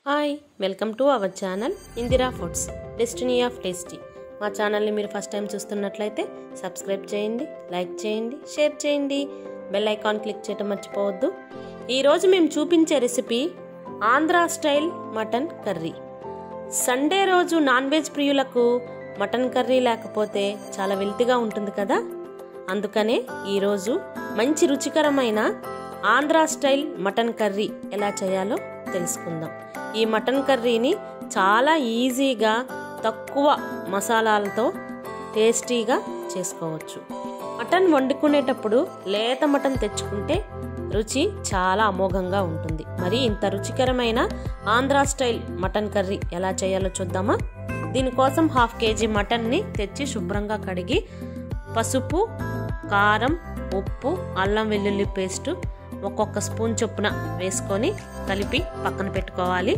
hi welcome to our channel Indira foods destiny of tasty మా ఛానల్ని మీరు ఫస్ట్ టైం చూస్తున్నట్లయితే సబ్స్క్రైబ్ చేయండి లైక్ చేయండి షేర్ చేయండి బెల్ ఐకాన్ క్లిక్ చేయడం మర్చిపోవద్దు ఈరోజు మేము చూపించే recipe Andhra style mutton curry Sunday రోజు నాన్ వెజ్ ప్రియులకు మటన్ కర్రీ లేకపోతే చాలా వెల్తిగా ఉంటుంది కదా అందుకనే ఈరోజు మంచి రుచికరమైన ఆంధ్ర స్టైల్ మటన్ కర్రీ ఎలా చేయాలో తెలుసుకుందాం ఈ మటన్ కర్రీని చాలా ఈజీగా తక్కువ మసాలాలతో టేస్టీగా చేసుకోవచ్చు మటన్ వండుకునేటప్పుడు లేత మటన్ తెచ్చుకుంటే రుచి చాలా అమోఘంగా ఉంటుంది మరి ఇంత రుచికరమైన ఆంధ్ర స్టైల్ మటన్ కర్రీ ఎలా చేయాలో చూద్దామా దీనికోసం హాఫ్ కేజీ మటన్ని తెచ్చి శుభ్రంగా కడిగి పసుపు కారం ఉప్పు అల్లం వెల్లుల్లి పేస్టు ఒక్కొక్క స్పూన్ చొప్పున వేసుకొని కలిపి పక్కన పెట్టుకోవాలి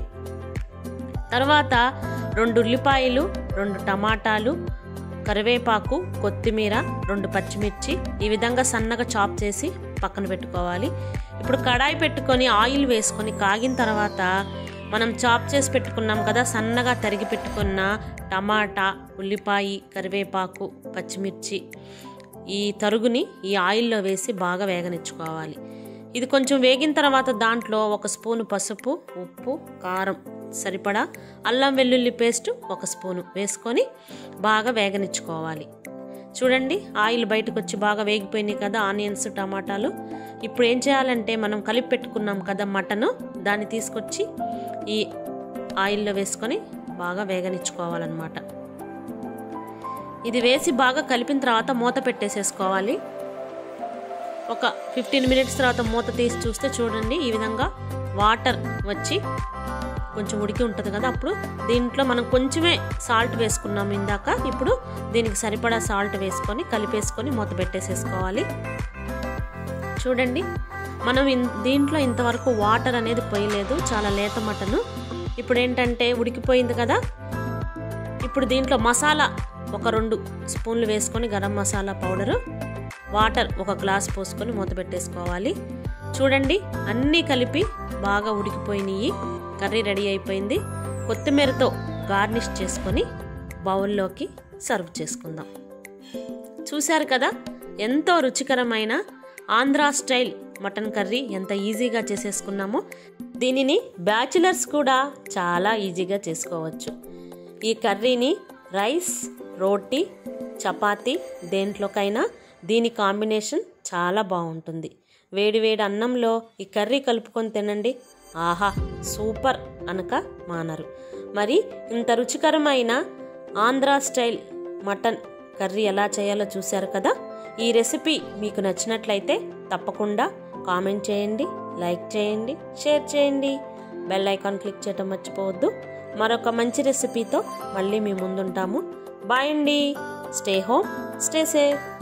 తర్వాత రెండు ఉల్లిపాయలు రెండు టమాటాలు కరివేపాకు కొత్తిమీర రెండు పచ్చిమిర్చి ఈ విధంగా సన్నగా చాప్ చేసి పక్కన పెట్టుకోవాలి ఇప్పుడు కడాయి పెట్టుకొని ఆయిల్ వేసుకొని కాగిన తర్వాత మనం చాప్ చేసి పెట్టుకున్నాం కదా సన్నగా తరిగి పెట్టుకున్న టమాటా ఉల్లిపాయ కరివేపాకు పచ్చిమిర్చి ఈ తరుగుని ఈ ఆయిల్లో వేసి బాగా వేగనిచ్చుకోవాలి ఇది కొంచెం వేగిన తర్వాత దాంట్లో ఒక స్పూను పసుపు ఉప్పు కారం సరిపడా అల్లం వెల్లుల్లి పేస్ట్ ఒక స్పూను వేసుకొని బాగా వేగనిచ్చుకోవాలి చూడండి ఆయిల్ బయటకు వచ్చి బాగా వేగిపోయినాయి కదా ఆనియన్స్ టమాటాలు ఇప్పుడు ఏం చేయాలంటే మనం కలిపి పెట్టుకున్నాం కదా మటను దాన్ని తీసుకొచ్చి ఈ ఆయిల్లో వేసుకొని బాగా వేగనిచ్చుకోవాలన్నమాట ఇది వేసి బాగా కలిపిన తర్వాత మూత పెట్టేసేసుకోవాలి ఒక ఫిఫ్టీన్ మినిట్స్ తర్వాత మూత తీసి చూస్తే చూడండి ఈ విధంగా వాటర్ వచ్చి కొంచెం ఉడికి ఉంటుంది కదా అప్పుడు దీంట్లో మనం కొంచెమే సాల్ట్ వేసుకున్నాము ఇందాక ఇప్పుడు దీనికి సరిపడా సాల్ట్ వేసుకొని కలిపేసుకొని మూత పెట్టేసేసుకోవాలి చూడండి మనం దీంట్లో ఇంతవరకు వాటర్ అనేది పోయలేదు చాలా లేత మటను ఇప్పుడు ఏంటంటే ఉడికిపోయింది కదా ఇప్పుడు దీంట్లో మసాలా ఒక రెండు స్పూన్లు వేసుకొని గరం మసాలా పౌడరు వాటర్ ఒక గ్లాస్ పోసుకొని మూత పెట్టేసుకోవాలి చూడండి అన్నీ కలిపి బాగా ఉడికిపోయినాయి కర్రీ రెడీ అయిపోయింది కొత్తిమీరతో గార్నిష్ చేసుకొని బౌల్లోకి సర్వ్ చేసుకుందాం చూశారు కదా ఎంతో రుచికరమైన ఆంధ్రా స్టైల్ మటన్ కర్రీ ఎంత ఈజీగా చేసేసుకున్నామో దీనిని బ్యాచిలర్స్ కూడా చాలా ఈజీగా చేసుకోవచ్చు ఈ కర్రీని రైస్ రోటీ చపాతీ దేంట్లోకైనా దీని కాంబినేషన్ చాలా బాగుంటుంది వేడి వేడి అన్నంలో ఈ కర్రీ కలుపుకొని తినండి ఆహా సూపర్ అనక మానరు మరి ఇంత రుచికరమైన ఆంధ్ర స్టైల్ మటన్ కర్రీ ఎలా చేయాలో చూశారు కదా ఈ రెసిపీ మీకు నచ్చినట్లయితే తప్పకుండా కామెంట్ చేయండి లైక్ చేయండి షేర్ చేయండి బెల్ ఐకాన్ క్లిక్ చేయటం మర్చిపోవద్దు మరొక మంచి రెసిపీతో మళ్ళీ మీ ముందుంటాము బాయ్ అండి స్టే హోమ్ స్టే సేఫ్